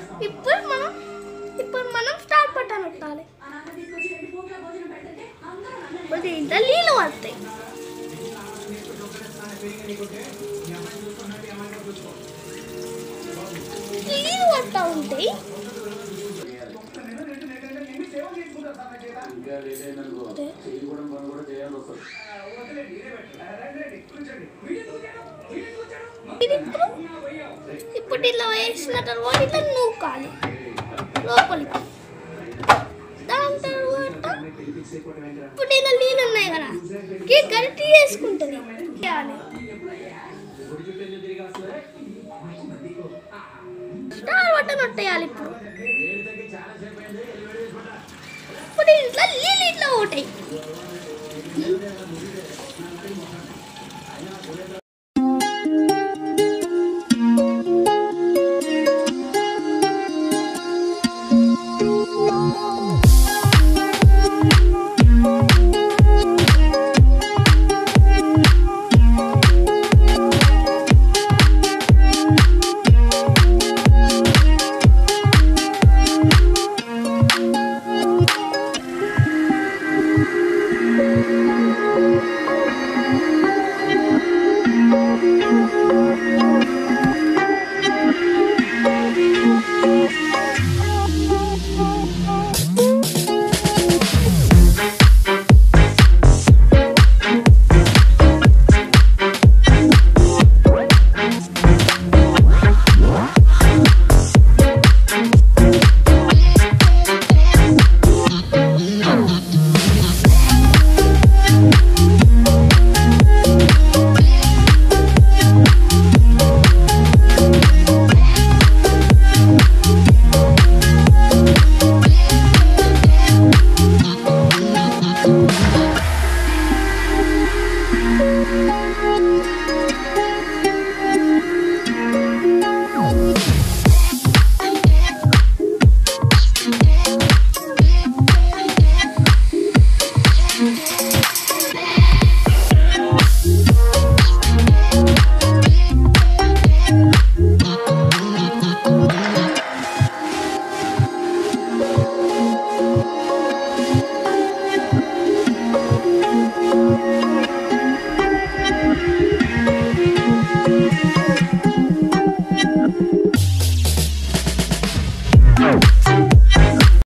ఇప్పుడు మనం ఇప్పుడు మనం స్టార్ట్ బటన్ నొక్కాలి ఇప్పుడు దీంట్లో నీళ్ళు పడతాయి నీళ్ళు పడతా ఉంటాయి అదే. ఇది ఇప్పుడు ఇప్పుడు ఇలా వేసిన తర్వాత ఇట్లా నూకాలి లోపలికి దాని తర్వాత ఇప్పుడు ఇలా నీళ్ళు ఉన్నాయి కదా ఈ గరిటి వేసుకుంటుంది చేయాలి స్టార్ బటన్ కొట్టేయాలి ఇప్పుడు ఇప్పుడు ఇంట్లో నీళ్ళు ఇట్లా ఉంటాయి